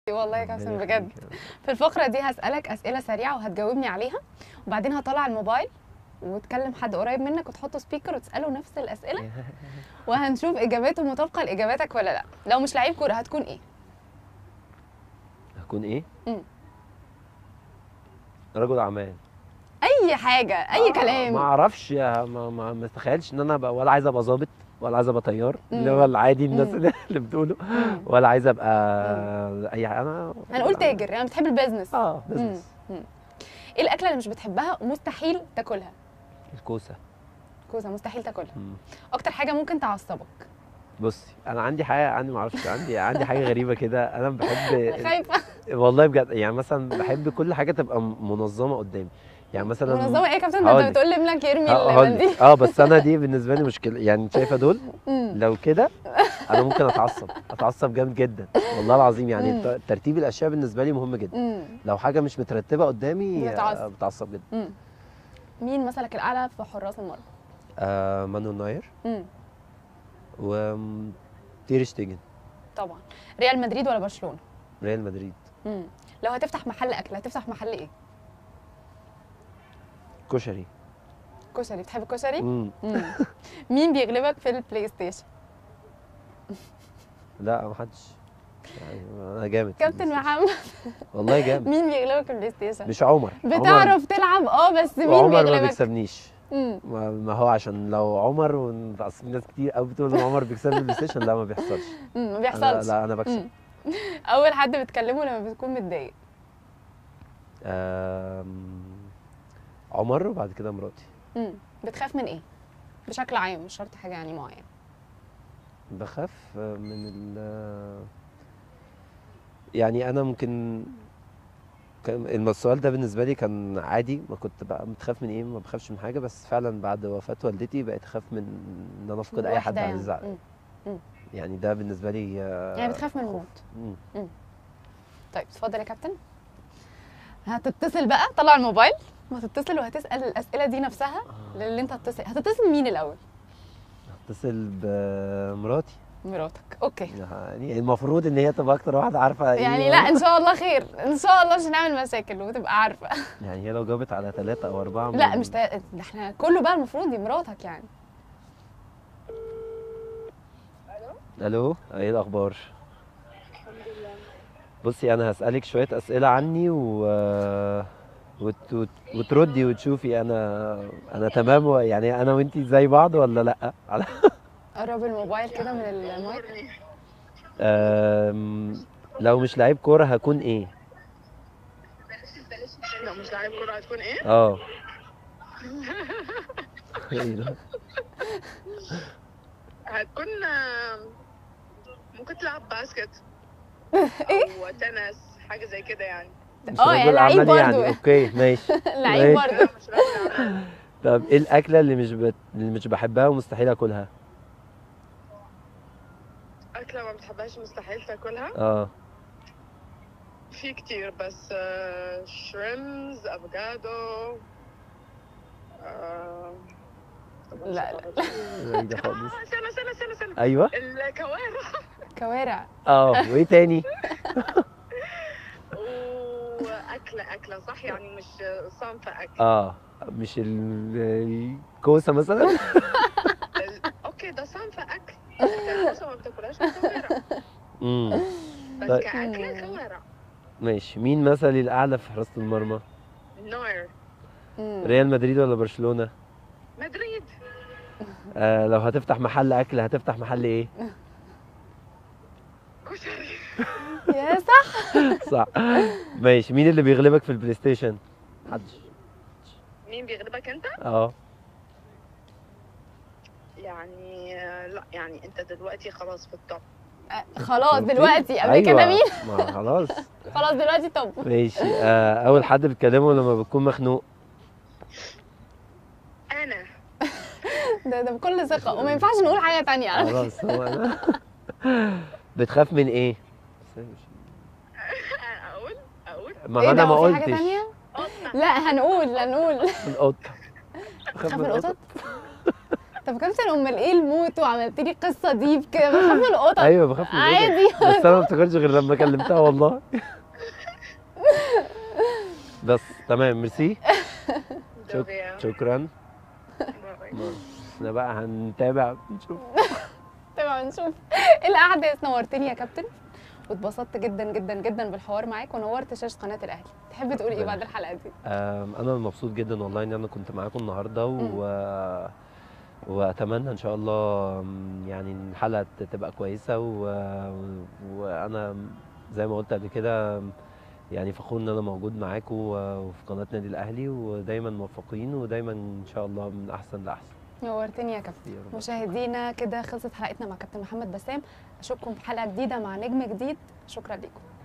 والله يا كابتن ربنا بجد يخليك. في الفقرة دي هسألك أسئلة سريعة وهتجاوبني عليها وبعدين هطلع الموبايل وتكلم حد قريب منك وتحطه سبيكر وتسأله نفس الأسئلة وهنشوف إجاباته مطابقة لإجاباتك ولا لا لو مش لعيب كورة هتكون إيه؟ هكون ايه؟ مم. رجل اعمال أي حاجة أي آه، كلام ما اعرفش ما ما ما ما اتخيلش ان انا ابقى ولا عايز ابقى ظابط ولا عايز ابقى طيار اللي مم. هو العادي الناس مم. اللي بتقوله مم. ولا عايز ابقى اي حاجه انا هنقول تاجر يعني بتحب البيزنس اه بزنس إيه الأكلة اللي مش بتحبها ومستحيل تاكلها؟ الكوسه كوسة مستحيل تاكلها مم. أكتر حاجة ممكن تعصبك بصي انا عندي حاجه عندي ما اعرفش عندي عندي حاجه غريبه كده انا بحب خايفة والله بجد يعني مثلا بحب كل حاجه تبقى منظمه قدامي يعني مثلا منظمة إيه يا كابتن ده هقولك. أنت بتقول لابنك يرمي هقول المنديل اه بس انا دي بالنسبه لي مشكله يعني شايفه دول مم. لو كده انا ممكن اتعصب اتعصب جامد جدا والله العظيم يعني مم. ت- ترتيب الاشياء بالنسبه لي مهم جدا مم. لو حاجه مش مترتبه قدامي بتتعصب. آه، بتعصب جدا مم. مين مثلك الأعلى في حراس المرمى؟ آه مانو ناير مم. و تير شتيجن طبعا ريال مدريد ولا برشلونه ريال مدريد مم. لو هتفتح محل اكل هتفتح محل ايه كشري كشري بتحب الكشري مم. مم. مين بيغلبك في البلاي ستيشن لا ما حدش يعني انا جامد في كابتن البلاي محمد ستيشن. والله جامد مين بيغلبك في البلاي ستيشن مش عمر عمر- بتعرف تلعب اه بس مين وعمر ما بيغلبك بيكسبنيش مم. ما ما هو عشان لو عمر ون- اصل في ناس كتير قوي بتقول ان عمر بيكسبني البلاي ستيشن لا ما بيحصلش مم. ما لا, بيحصلش لا انا بكسب مم. اول حد بتكلمه لما بتكون متضايق آم، عمر وبعد كده مراتي مم. بتخاف من ايه بشكل عام مش شرط حاجه يعني معينه بخاف من ال يعني انا ممكن كان الم- السؤال ده بالنسبه لي كان عادي ما كنت بقى بتخاف من ايه ما بخافش من حاجه بس فعلا بعد وفاه والدتي بقيت اخاف من ان انا افقد اي حد الوحدة عزيز يعني. عليا مم. يعني ده بالنسبه لي آه، يعني بتخاف من الموت مم. طيب اتفضل يا كابتن هتتصل بقى طلع الموبايل وهتتصل وهتسال الاسئله دي نفسها للي انت هتتصل هتتصل مين الاول اتصل بمراتي مراتك اوكي يعني المفروض ان هي تبقى اكتر واحده عارفه إيه يعني لا ان شاء الله خير ان شاء الله مش هنعمل مشاكل وتبقى عارفه يعني هي لو جاوبت على ثلاثة او اربعة لا من- مش تا... ده احنا كله بقى المفروض دي مراتك يعني الو ايه الاخبار بصي انا هسالك شويه اسئله عني و... وت... وت... وتردي وتشوفي انا انا تمام و... يعني انا وانتي زي بعض ولا لا على قرب الموبايل كده من المايك أم... لو مش لعيب كوره هكون ايه لو مش لاعب كورة هتكون ايه؟ اه ايه ده هتكون آم، ممكن تلعب باسكت ايه او تنس حاجة زي كده يعني مش اه، يعني رجل لعيب أعمال يعني برضو. اوكي ماشي لعيب ماشي. برضه لا مش رجل أعمال. طب ايه الاكله اللي مش بت... اللي مش بحبها ومستحيل اكلها أكلة ما بتحبهاش مستحيل تاكلها اه في كتير بس شريمز افوكادو آه، طب مش لا، عارفة. بعيدة خالص آه، استنى استنى استنى استنى ايوه الكوارع كوارع اه وايه تاني واكله اكله صح يعني مش صنف اكل اه مش ال- الكوسه مثلا ال- اوكي ده صنف اكل الكوسه ما بتاكلهاش الكوارع امم بس طيب. كاكله كوارع ماشي مين مثلي الاعلى في حراسه المرمى نوير مم. ريال مدريد ولا برشلونه مدريد آه لو هتفتح محل اكل هتفتح محل ايه كشري يا صح صح ماشي مين اللي بيغلبك في البلاي ستيشن محدش مين بيغلبك انت؟ اه يعني آه، لا يعني انت دلوقتي خلاص في التوب آه، خلاص شفتي؟ دلوقتي قبل كده أيوة. مين ما خلاص خلاص دلوقتي طب ماشي آه اول حد بتكلمه لما بتكون مخنوق انا ده ده بكل ثقه وما ينفعش نقول حاجه تانية خلاص هو انا بتخاف من ايه اقول اقول ما ايه انا ده ما هو في حاجه قلتش تانية قطه لا هنقول هنقول القطه تخاف من القطط طب كابتن امال ايه الموت وعملت لي قصه ديب كده بخاف من القطط ايوه بخاف من القطط. عادي بس انا ما افتكرتش غير لما كلمتها والله بس تمام ميرسي ده بيع. شكرا باي. احنا بقى هنتابع نشوف طبعا نشوف ايه الاحداث نورتني يا كابتن واتبسطت جدا جدا جدا بالحوار معاك ونورت شاشه قناه الاهلي تحب تقول ايه بعد الحلقه دي أم، انا مبسوط جدا والله ان انا كنت معاكم النهارده و... واتمنى ان شاء الله أم، يعني الحلقه تبقى كويسه و... وانا زي ما قلت قبل كده يعني فخور ان انا موجود معاكم وفي قناه نادي الاهلي ودايما موفقين ودايما ان شاء الله من احسن لاحسن نورتني يا كابتن يا رب. مشاهدينا كده خلصت حلقتنا مع كابتن محمد بسام اشوفكم في حلقه جديده مع نجم جديد شكرا لكم